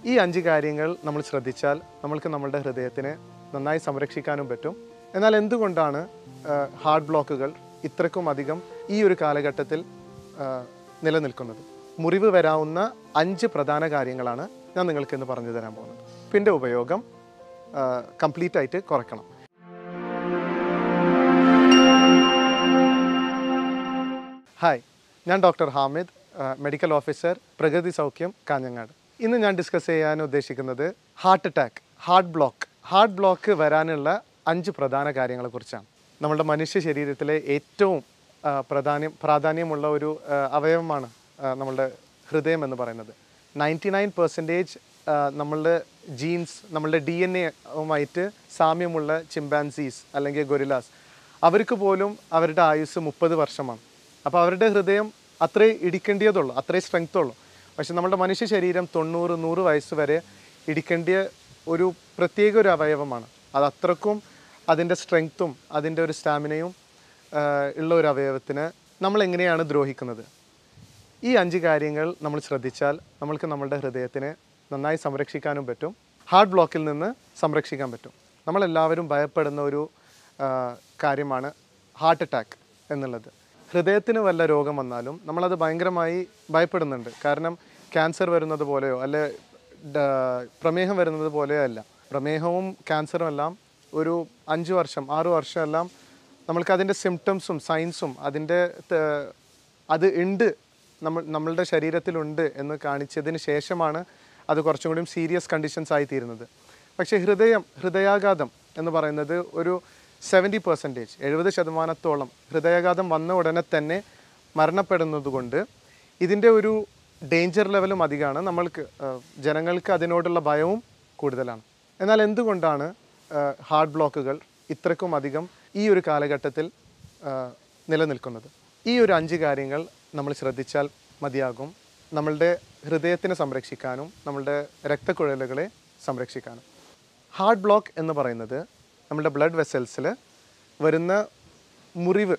ഈ അഞ്ച് കാര്യങ്ങൾ നമ്മൾ ശ്രദ്ധിച്ചാൽ നമ്മൾക്ക് നമ്മളുടെ ഹൃദയത്തിനെ നന്നായി സംരക്ഷിക്കാനും പറ്റും എന്നാൽ എന്തുകൊണ്ടാണ് ഹാർട്ട് ബ്ലോക്കുകൾ ഇത്രക്കും അധികം ഈ ഒരു കാലഘട്ടത്തിൽ ആ, നിലനിൽക്കുന്നത് മുറിവ് വരാവുന്ന അഞ്ച് പ്രധാന കാര്യങ്ങളാണ് ഞാൻ നിങ്ങൾക്ക് ഇന്ന് പറഞ്ഞു തരാൻ പോകുന്നത് ഉപ്പിൻ്റെ ഉപയോഗം കംപ്ലീറ്റ് ആയിട്ട് കുറയ്ക്കണം ഹായ് ഞാൻ ഡോക്ടർ ഹാമിദ് ആ, മെഡിക്കൽ ഓഫീസർ പ്രഗതി സൗഖ്യം കാഞ്ഞങ്ങാട് ഇന്ന് ഞാൻ ഡിസ്കസ് ചെയ്യാൻ ഉദ്ദേശിക്കുന്നത് heart attack heart block heart block വരാനുള്ള അഞ്ച് പ്രധാന കാര്യങ്ങളെക്കുറിച്ചാണ് നമ്മുടെ മനുഷ്യ ശരീരത്തിലെ ഏറ്റവും ആ, പ്രധാനം പ്രാധാന്യമുള്ള ഒരു ആ, അവയവമാണ് ആ, നമ്മളുടെ ഹൃദയം എന്ന് പറയുന്നത് നയൻറ്റി നയൻ പെർസെൻറ്റേജ് നമ്മളുടെ ജീൻസ് നമ്മളുടെ ഡി എൻ എയുമായിട്ട് സാമ്യമുള്ള ചിമ്പാൻസീസ് അല്ലെങ്കിൽ ഗൊരിലാസ് അവർക്ക് പോലും അവരുടെ ആയുസ് മുപ്പത് വർഷമാണ് അപ്പോൾ അവരുടെ ഹൃദയം അത്രേ ഇടിക്കേണ്ടിയതുള്ളൂ അത്രേ സ്ട്രെങ്ത് ഉള്ളൂ പക്ഷെ നമ്മുടെ മനുഷ്യ ശരീരം തൊണ്ണൂറ് നൂറ് വയസ്സ് വരെ ഇടിക്കേണ്ടിയ ഒരു പ്രത്യേക ഒരു അവയവമാണ് അത് അത്രക്കും അതിൻ്റെ സ്ട്രെങ്ത്തും അതിൻ്റെ ഒരു സ്റ്റാമിനയും ഉള്ള ഒരു അവയവത്തിന് നമ്മൾ എങ്ങനെയാണ് ദ്രോഹിക്കുന്നത് ഈ അഞ്ച് കാര്യങ്ങൾ നമ്മൾ ശ്രദ്ധിച്ചാൽ നമ്മൾക്ക് നമ്മളുടെ ഹൃദയത്തിനെ നന്നായി സംരക്ഷിക്കാനും പറ്റും ഹാർട്ട് ബ്ലോക്കിൽ നിന്ന് സംരക്ഷിക്കാൻ പറ്റും നമ്മളെല്ലാവരും ഭയപ്പെടുന്ന ഒരു ആ, കാര്യമാണ് ഹാർട്ട് അറ്റാക്ക് എന്നുള്ളത് ഹൃദയത്തിന് വല്ല രോഗം വന്നാലും നമ്മളത് ഭയങ്കരമായി ഭയപ്പെടുന്നുണ്ട് കാരണം ക്യാൻസർ വരുന്നത് പോലെയോ അല്ലെ ഡ- പ്രമേഹം വരുന്നത് പോലെയോ അല്ല പ്രമേഹവും ക്യാൻസറും എല്ലാം ഒരു അഞ്ച് വർഷം ആറ് വർഷം എല്ലാം നമ്മൾക്ക് അതിൻ്റെ സിംറ്റംസും സയൻസും അതിൻ്റെ ത- അത് ഉണ്ട് നമ്മൾ നമ്മളുടെ ശരീരത്തിലുണ്ട് എന്ന് കാണിച്ചതിന് ശേഷമാണ് അത് കുറച്ചും കൂടി സീരിയസ് കണ്ടീഷൻസ് ആയി തീരുന്നത് പക്ഷേ ഹൃദയം ഹൃദയാഘാതം എന്ന് പറയുന്നത് ഒരു സെവൻറ്റി പെർസെൻറ്റേജ് എഴുപത് ശതമാനത്തോളം ഹൃദയാഘാതം വന്ന ഉടനെ തന്നെ മരണപ്പെടുന്നത് കൊണ്ട് ഇതിൻ്റെ ഒരു ഡേഞ്ചർ ലെവലും അധികമാണ് നമ്മൾക്ക് ആ, ജനങ്ങൾക്ക് അതിനോടുള്ള ഭയവും കൂടുതലാണ് എന്നാൽ എന്തുകൊണ്ടാണ് ഹാർട്ട് ബ്ലോക്കുകൾ ഇത്രക്കും അധികം ഈ ഒരു കാലഘട്ടത്തിൽ ആ, നിലനിൽക്കുന്നത് ഈ ഒരു അഞ്ച് കാര്യങ്ങൾ നമ്മൾ ശ്രദ്ധിച്ചാൽ മതിയാകും നമ്മളുടെ ഹൃദയത്തിനെ സംരക്ഷിക്കാനും നമ്മളുടെ രക്തക്കുഴലുകളെ സംരക്ഷിക്കാനും ഹാർട്ട് ബ്ലോക്ക് എന്ന് പറയുന്നത് നമ്മുടെ ബ്ലഡ് വെസൽസിൽ വരുന്ന മുറിവ്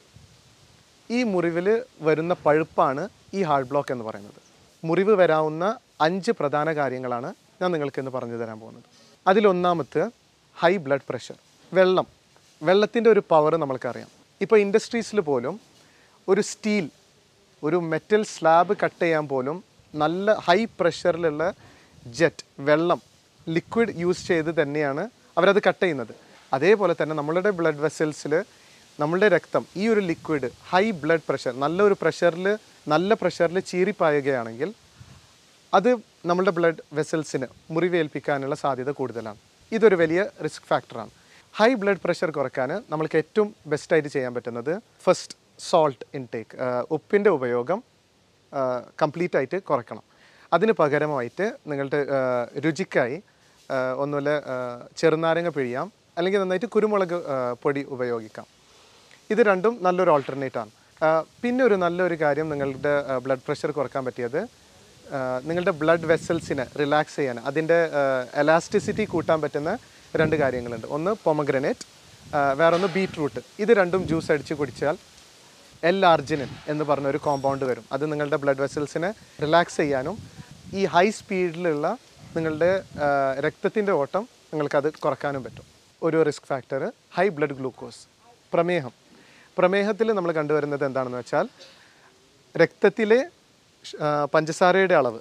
ഈ മുറിവിൽ വരുന്ന പഴുപ്പാണ് ഈ ഹാർട്ട് ബ്ലോക്ക് എന്ന് പറയുന്നത് മുറിവ് വരാവുന്ന അഞ്ച് പ്രധാന കാര്യങ്ങളാണ് ഞാൻ നിങ്ങൾക്ക് ഇന്ന് പറഞ്ഞു തരാൻ പോകുന്നത് അതിലൊന്നാമത്തെ ഹൈ ബ്ലഡ് പ്രഷർ വെള്ളം വെള്ളത്തിൻ്റെ ഒരു പവർ നമ്മൾക്കറിയാം ഇപ്പോൾ ഇൻഡസ്ട്രീസിൽ പോലും ഒരു സ്റ്റീൽ ഒരു മെറ്റൽ സ്ലാബ് കട്ട് ചെയ്യാൻ പോലും നല്ല ഹൈ പ്രഷറിലുള്ള ജെറ്റ് വെള്ളം ലിക്വിഡ് യൂസ് ചെയ്ത് തന്നെയാണ് അവരത് കട്ട് ചെയ്യുന്നത് അതേപോലെ തന്നെ നമ്മളുടെ ബ്ലഡ് വെസൽസിൽ നമ്മളുടെ രക്തം ഈ ഒരു ലിക്വിഡ് ഹൈ ബ്ലഡ് പ്രഷർ നല്ലൊരു പ്രഷറിൽ നല്ല പ്രഷറിൽ ചീറിപ്പായുകയാണെങ്കിൽ അത് നമ്മളുടെ ബ്ലഡ് വെസൽസിന് മുറിവേൽപ്പിക്കാനുള്ള സാധ്യത കൂടുതലാണ് ഇതൊരു വലിയ റിസ്ക് ഫാക്ടറാണ് ഹൈ ബ്ലഡ് പ്രഷർ കുറയ്ക്കാൻ നമ്മൾക്ക് ഏറ്റവും ബെസ്റ്റായിട്ട് ചെയ്യാൻ പറ്റുന്നത് ഫസ്റ്റ് സോൾട്ട് ഇൻടേക്ക് ഉപ്പിൻ്റെ ഉപയോഗം കംപ്ലീറ്റ് ആയിട്ട് കുറയ്ക്കണം അതിന് പകരമായിട്ട് നിങ്ങളുടെ ആ, രുചിക്കായി ആ, ഒന്നുമില്ല ആ, ചെറുനാരങ്ങ പിഴിയാം അല്ലെങ്കിൽ നന്നായിട്ട് കുരുമുളക് ആ, പൊടി ഉപയോഗിക്കാം ഇത് രണ്ടും നല്ലൊരു ഓൾട്ടർനേറ്റ് ആണ് ആ, പിന്നെ ഒരു നല്ലൊരു കാര്യം നിങ്ങളുടെ ബ്ലഡ് പ്രഷർ കുറക്കാൻ പറ്റിയത് ആ, നിങ്ങളുടെ ബ്ലഡ് വെസൽസിനെ റിലാക്സ് ചെയ്യാൻ അതിൻ്റെ എലാസ്റ്റിസിറ്റി കൂട്ടാൻ പറ്റുന്ന രണ്ട് കാര്യങ്ങളുണ്ട് ഒന്ന് പൊമഗ്രനേറ്റ് വേറൊന്ന് ബീറ്റ്റൂട്ട് ഇത് രണ്ടും ജ്യൂസ് അടിച്ച് കുടിച്ചാൽ എൽ ആർജിനിൻ എന്ന് പറഞ്ഞ ഒരു കോമ്പൗണ്ട് വരും അത് നിങ്ങളുടെ ബ്ലഡ് വെസൽസിനെ റിലാക്സ് ചെയ്യാനും ഈ ഹൈ സ്പീഡിലുള്ള നിങ്ങളുടെ രക്തത്തിൻ്റെ ഓട്ടം നിങ്ങൾക്കത് കുറക്കാനും പറ്റും ഒരു risk factor high blood glucose പ്രമേഹം പ്രമേഹത്തിൽ നമ്മൾ കണ്ടുവരുന്നത് എന്താണെന്ന് വെച്ചാൽ രക്തത്തിലെ ഷ്- ആ, പഞ്ചസാരയുടെ അളവ്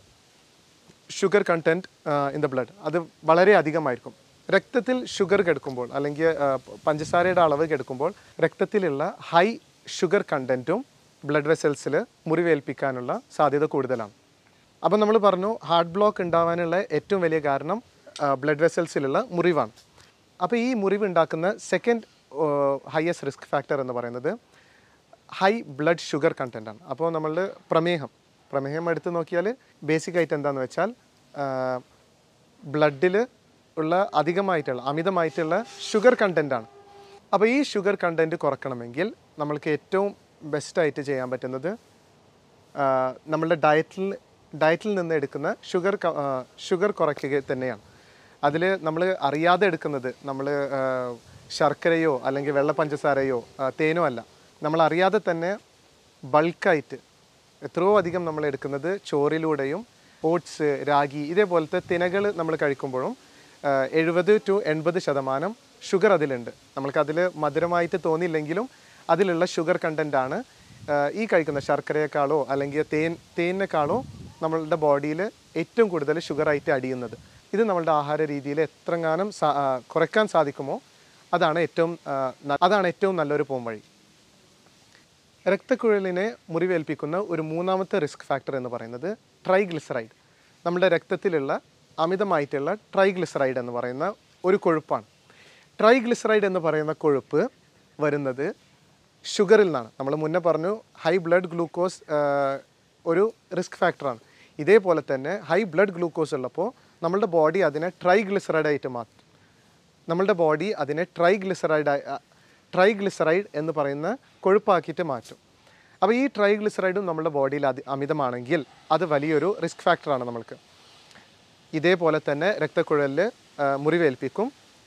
sugar content in the blood അത് വളരെ അധികമായിരിക്കും രക്തത്തിൽ ഷുഗർ കെടുക്കുമ്പോൾ അല്ലെങ്കിൽ ആ, പ- പഞ്ചസാരയുടെ അളവ് കെടുക്കുമ്പോൾ രക്തത്തിലുള്ള ഹൈ ഷുഗർ കണ്ടൻറ്റും ബ്ലഡ് വെസൽസിൽ മുറിവേൽപ്പിക്കാനുള്ള സാധ്യത കൂടുതലാണ് അപ്പം നമ്മൾ പറഞ്ഞു ഹാർട്ട് ബ്ലോക്ക് ഉണ്ടാവാനുള്ള ഏറ്റവും വലിയ കാരണം ബ്ലഡ് വെസൽസിലുള്ള മുറിവാണ് അപ്പോൾ ഈ മുറിവ് ഉണ്ടാക്കുന്ന സെക്കൻഡ് ഹയസ്റ്റ് റിസ്ക് ഫാക്ടർ എന്ന് പറയുന്നത് ഹൈ ബ്ലഡ് ഷുഗർ കണ്ടൻ്റ് ആണ് അപ്പോൾ നമ്മളുടെ പ്രമേഹം പ്രമേഹം എടുത്ത് നോക്കിയാൽ ബേസിക് ആയിട്ട് എന്താണെന്ന് വെച്ചാൽ ബ്ലഡിൽ ഉള്ള അധികമായിട്ടുള്ള അമിതമായിട്ടുള്ള ഷുഗർ കണ്ടൻ്റ് ആണ് അപ്പോൾ ഈ ഷുഗർ കണ്ടൻറ്റ് കുറക്കണമെങ്കിൽ നമ്മൾക്ക് ഏറ്റവും ബെസ്റ്റായിട്ട് ചെയ്യാൻ പറ്റുന്നത് ആ, നമ്മളുടെ ഡയറ്റിൽ ഡയറ്റിൽ നിന്ന് എടുക്കുന്ന ഷുഗർ ക- ആ, ഷുഗർ കുറയ്ക്കുക തന്നെയാണ് അതിൽ നമ്മൾ അറിയാതെ എടുക്കുന്നത് നമ്മൾ ശർക്കരയോ അല്ലെങ്കിൽ വെള്ള പഞ്ചസാരയോ ആ, തേനോ അല്ല നമ്മൾ അറിയാതെ തന്നെ ബൾക്കായിട്ട് എത്രയോ അധികം നമ്മൾ എടുക്കുന്നത് ചോറിലൂടെയും ഓട്സ് രാഗി ഇതേപോലത്തെ തിനകൾ നമ്മൾ കഴിക്കുമ്പോഴും എഴുപത് ടു എൺപത് ശതമാനം ഷുഗർ അതിലുണ്ട് നമ്മൾക്കതിൽ മധുരമായിട്ട് തോന്നിയില്ലെങ്കിലും അതിലുള്ള ഷുഗർ കണ്ടൻ്റാണ് ഈ കഴിക്കുന്ന ശർക്കരയെക്കാളോ അല്ലെങ്കിൽ തേൻ തേനിനേക്കാളോ നമ്മളുടെ ബോഡിയിൽ ഏറ്റവും കൂടുതൽ ഷുഗറായിട്ട് അടിയുന്നത് ഇത് നമ്മളുടെ ആഹാര രീതിയിൽ എത്രങ്ങാനും സാ- ആ, കുറയ്ക്കാൻ സാധിക്കുമോ അതാണ് ഏറ്റവും ആ, ന- അതാണ് ഏറ്റവും നല്ലൊരു പോംവഴി രക്തക്കുഴലിനെ മുറിവേൽപ്പിക്കുന്ന ഒരു മൂന്നാമത്തെ റിസ്ക് ഫാക്ടർ എന്ന് പറയുന്നത് ട്രൈഗ്ലിസറൈഡ് നമ്മുടെ രക്തത്തിലുള്ള അമിതമായിട്ടുള്ള ട്രൈഗ്ലിസറൈഡ് എന്ന് പറയുന്ന ഒരു കൊഴുപ്പാണ് ട്രൈഗ്ലിസറൈഡ് എന്ന് പറയുന്ന കൊഴുപ്പ് വരുന്നത് ഷുഗറിൽ നിന്നാണ് നമ്മൾ മുന്നേ പറഞ്ഞു ഹൈ ബ്ലഡ് ഗ്ലൂക്കോസ് ഒരു റിസ്ക് ഫാക്ടറാണ് ഇതേപോലെ തന്നെ ഹൈ ബ്ലഡ് ഗ്ലൂക്കോസ് ഉള്ളപ്പോൾ നമ്മളുടെ ബോഡി അതിനെ ട്രൈഗ്ലിസറൈഡ് ആയിട്ട് മാറ്റും നമ്മളുടെ ബോഡി അതിനെ ട്രൈഗ്ലിസറൈഡ് ട്രൈഗ്ലിസറൈഡ് എന്ന് പറയുന്ന കൊഴുപ്പാക്കിയിട്ട് മാറ്റും അപ്പോൾ ഈ ട്രൈഗ്ലിസറൈഡും നമ്മുടെ ബോഡിയിൽ അതി അമിതമാണെങ്കിൽ അത് വലിയൊരു റിസ്ക് ഫാക്ടറാണ് നമ്മൾക്ക് ഇതേപോലെ തന്നെ രക്തക്കുഴലിൽ ആ, മുറിവേൽപ്പിക്കും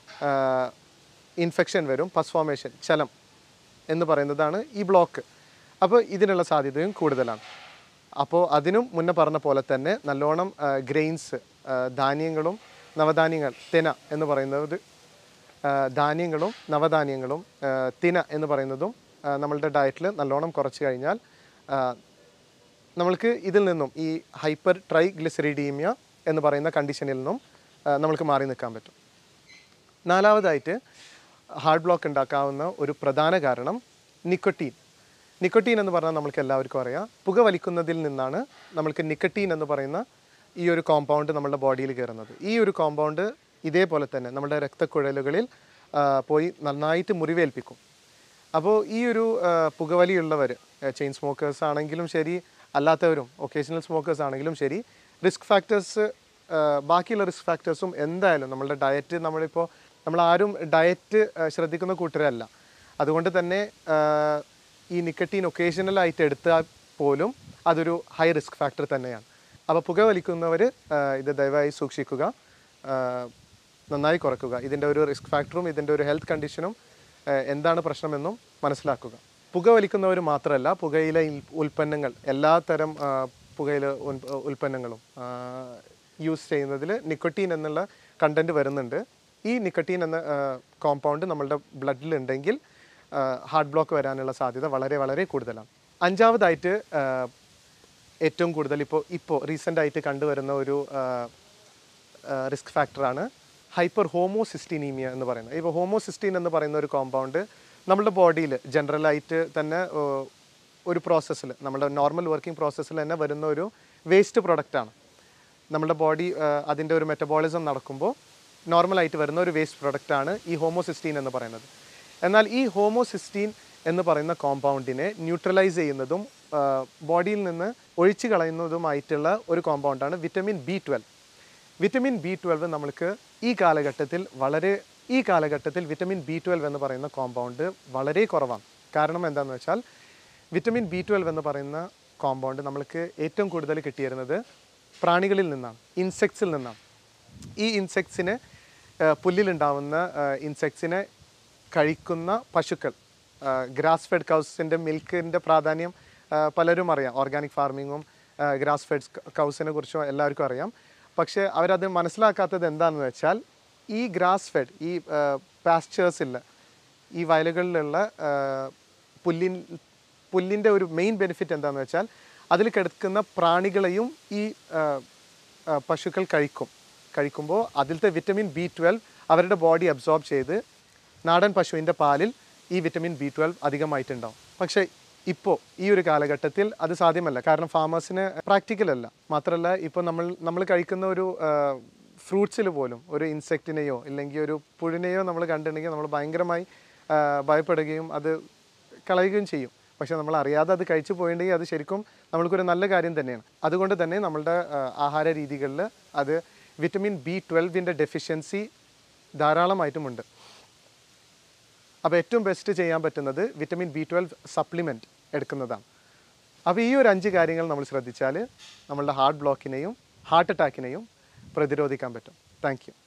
ഇൻഫെക്ഷൻ വരും പസ് ഫോമേഷൻ ചലം എന്ന് പറയുന്നതാണ് ഈ ബ്ലോക്ക് അപ്പോൾ ഇതിനുള്ള സാധ്യതയും കൂടുതലാണ് അപ്പോൾ അതിനും മുന്നേ പറഞ്ഞ പോലെ തന്നെ നല്ലോണം ഗ്രെയിൻസ് ധാന്യങ്ങളും നവധാന്യങ്ങൾ തെന എന്ന് പറയുന്നത് ആ, ധാന്യങ്ങളും നവധാന്യങ്ങളും ആ, തിന എന്ന് പറയുന്നതും ആ, നമ്മളുടെ ഡയറ്റിൽ നല്ലോണം കുറച്ച് കഴിഞ്ഞാൽ ആ, നമ്മൾക്ക് ഇതിൽ നിന്നും ഈ ഹൈപ്പർ ട്രൈഗ്ലിസറിഡീമിയ എന്ന് പറയുന്ന കണ്ടീഷനിൽ നിന്നും ആ, നമ്മൾക്ക് മാറി നിൽക്കാൻ പറ്റും നാലാമതായിട്ട് ഹാർട്ട് ബ്ലോക്ക് ഉണ്ടാക്കാവുന്ന ഒരു പ്രധാന കാരണം നിക്കോട്ടീൻ നിക്കോട്ടീൻ എന്ന് പറഞ്ഞാൽ നമ്മൾക്ക് എല്ലാവർക്കും അറിയാം പുക വലിക്കുന്നതിൽ നിന്നാണ് നമ്മൾക്ക് നിക്കട്ടീൻ എന്ന് പറയുന്ന ഈ ഒരു കോമ്പൗണ്ട് നമ്മുടെ ബോഡിയിൽ കയറുന്നത് ഈ ഒരു കോമ്പൗണ്ട് ഇതേപോലെ തന്നെ നമ്മുടെ രക്തക്കുഴലുകളിൽ ആ, പോയി നന്നായിട്ട് മുറിവേൽപ്പിക്കും അപ്പോൾ ഈ ഒരു ആ, പുകവലിയുള്ളവർ ചെയിൻ സ്മോക്കേഴ്സ് ആണെങ്കിലും ശരി അല്ലാത്തവരും ഒക്കേഷണൽ സ്മോക്കേഴ്സ് ആണെങ്കിലും ശരി റിസ്ക് ഫാക്ടേഴ്സ് ബാക്കിയുള്ള റിസ്ക് ഫാക്ടേഴ്സും എന്തായാലും നമ്മളുടെ ഡയറ്റ് നമ്മളിപ്പോൾ നമ്മളാരും ഡയറ്റ് ശ്രദ്ധിക്കുന്ന കൂട്ടരല്ല അതുകൊണ്ട് തന്നെ ആ, ഈ നിക്കറ്റീൻ ഒക്കേഷണലായിട്ട് എടുത്താൽ പോലും അതൊരു ഹൈ റിസ്ക് ഫാക്ടർ തന്നെയാണ് അപ്പോൾ പുകവലിക്കുന്നവർ ഇത് ദയവായി സൂക്ഷിക്കുക ആ, നന്നായി കുറയ്ക്കുക ഇതിൻ്റെ ഒരു റിസ്ക് ഫാക്ടറും ഇതിൻ്റെ ഒരു ഹെൽത്ത് കണ്ടീഷനും ഏഹ് എന്താണ് പ്രശ്നമെന്നും മനസ്സിലാക്കുക പുക വലിക്കുന്നവർ മാത്രമല്ല പുകയില ഇൽ- ഉൽപ്പന്നങ്ങൾ എല്ലാ തരം ആ, പുകയില ഉൽ- ഉൽപ്പന്നങ്ങളും യൂസ് ചെയ്യുന്നതിൽ നിക്കോട്ടീൻ എന്നുള്ള കണ്ടന്റ് വരുന്നുണ്ട് ഈ നിക്കോട്ടീൻ എന്ന കോമ്പൗണ്ട് നമ്മളുടെ ബ്ലഡിലുണ്ടെങ്കിൽ ഹാർട്ട് ബ്ലോക്ക് വരാനുള്ള സാധ്യത വളരെ വളരെ കൂടുതലാണ് അഞ്ചാമതായിട്ട് ആ, ഏറ്റവും കൂടുതൽ ഇപ്പോൾ ഇപ്പോൾ റീസെൻ്റ് ആയിട്ട് കണ്ടുവരുന്ന ഒരു റിസ്ക് ഫാക്ടറാണ് ഹൈപ്പർ ഹോമോസിസ്റ്റീനീമിയ എന്ന് പറയുന്നത് ഇപ്പോൾ ഹോമോസിസ്റ്റീൻ എന്ന് പറയുന്ന ഒരു കോമ്പൗണ്ട് നമ്മുടെ ബോഡിയിൽ ജനറലായിട്ട് തന്നെ ആ, ഒരു പ്രോസസ്സിൽ നമ്മുടെ നോർമൽ വർക്കിംഗ് പ്രോസസ്സിൽ തന്നെ വരുന്ന ഒരു വേസ്റ്റ് പ്രൊഡക്റ്റാണ് നമ്മുടെ ബോഡി അതിൻ്റെ ഒരു മെറ്റബോളിസം നടക്കുമ്പോൾ നോർമലായിട്ട് വരുന്ന ഒരു വേസ്റ്റ് പ്രൊഡക്റ്റാണ് ഈ ഹോമോസിസ്റ്റീൻ എന്ന് പറയുന്നത് എന്നാൽ ഈ ഹോമോസിസ്റ്റീൻ എന്ന് പറയുന്ന കോമ്പൗണ്ടിനെ ന്യൂട്രലൈസ് ചെയ്യുന്നതും ബോഡിയിൽ നിന്ന് ഒഴിച്ചു കളയുന്നതുമായിട്ടുള്ള ഒരു കോമ്പൗണ്ടാണ് vitamin B twelve vitamin B twelve നമ്മൾക്ക് ഈ കാലഘട്ടത്തിൽ വളരെ ഈ കാലഘട്ടത്തിൽ വിറ്റമിൻ ബി ട്വൽവ് എന്ന് പറയുന്ന കോമ്പൗണ്ട് വളരെ കുറവാണ് കാരണം എന്താണെന്ന് വെച്ചാൽ വിറ്റമിൻ ബി ട്വൽവ് എന്ന് പറയുന്ന കോമ്പൗണ്ട് നമ്മൾക്ക് ഏറ്റവും കൂടുതൽ കിട്ടിയിരുന്നത് പ്രാണികളിൽ നിന്നാണ് ഇൻസെക്ട്സിൽ നിന്നാണ് ഈ ഇൻസെക്ട്സിന് പുല്ലിലുണ്ടാവുന്ന ഇൻസെക്ട്സിനെ കഴിക്കുന്ന പശുക്കൾ ഗ്രാസ് ഫെഡ് കൗസിൻ്റെ മിൽക്കിൻ്റെ പ്രാധാന്യം ആ, പലരും അറിയാം ഓർഗാനിക് ഫാർമിങ്ങും ഗ്രാസ് ഫെഡ് കൗസിനെ കുറിച്ചും എല്ലാവർക്കും അറിയാം പക്ഷേ അവരത് മനസ്സിലാക്കാത്തത് എന്താണെന്ന് വെച്ചാൽ ഈ ഗ്രാസ് ഫെഡ് ഈ പാസ്ചേഴ്സിൽ ഈ വയലുകളിലുള്ള ആ, പുല്ലിൻ പുല്ലിൻ്റെ ഒരു മെയിൻ ബെനിഫിറ്റ് എന്താണെന്ന് വെച്ചാൽ അതിൽ കിടക്കുന്ന പ്രാണികളെയും ഈ ആ, ആ, പശുക്കൾ കഴിക്കും കഴിക്കുമ്പോൾ അതിലത്തെ വിറ്റമിൻ ബി ട്വൽവ് അവരുടെ ബോഡി അബ്സോർബ് ചെയ്ത് നാടൻ പശുവിൻ്റെ പാലിൽ ഈ വിറ്റമിൻ ബി ട്വൽവ് അധികമായിട്ടുണ്ടാവും പക്ഷേ ഇപ്പോൾ ഈ ഒരു കാലഘട്ടത്തിൽ അത് സാധ്യമല്ല കാരണം ഫാമേഴ്സിന് പ്രാക്ടിക്കൽ അല്ല മാത്രമല്ല ഇപ്പോൾ നമ്മൾ നമ്മൾ കഴിക്കുന്ന ഒരു ഫ്രൂട്ട്സിൽ പോലും ഒരു ഇൻസെക്റ്റിനെയോ ഇല്ലെങ്കിൽ ഒരു പുഴുനെയോ നമ്മൾ കണ്ടിട്ടുണ്ടെങ്കിൽ നമ്മൾ ഭയങ്കരമായി ആ, ഭയപ്പെടുകയും അത് കളയുകയും ചെയ്യും പക്ഷേ നമ്മൾ അറിയാതെ അത് കഴിച്ചു പോയിട്ടുണ്ടെങ്കിൽ അത് ശരിക്കും നമ്മൾക്കൊരു നല്ല കാര്യം തന്നെയാണ് അതുകൊണ്ട് തന്നെ നമ്മളുടെ ആ, ആഹാര രീതികളിൽ അത് വിറ്റമിൻ ബി ട്വൽവിൻ്റെ ഡെഫിഷ്യൻസി ധാരാളമായിട്ടുമുണ്ട് അപ്പോൾ ഏറ്റവും ബെസ്റ്റ് ചെയ്യാൻ പറ്റുന്നത് വിറ്റമിൻ ബി ട്വൽവ് സപ്ലിമെൻറ്റ് എടുക്കുന്നതാണ് അപ്പോൾ ഈ ഒരു അഞ്ച് കാര്യങ്ങൾ നമ്മൾ ശ്രദ്ധിച്ചാൽ നമ്മളുടെ ഹാർട്ട് ബ്ലോക്കിനെയും ഹാർട്ട് അറ്റാക്കിനെയും പ്രതിരോധിക്കാൻ പറ്റും താങ്ക് യു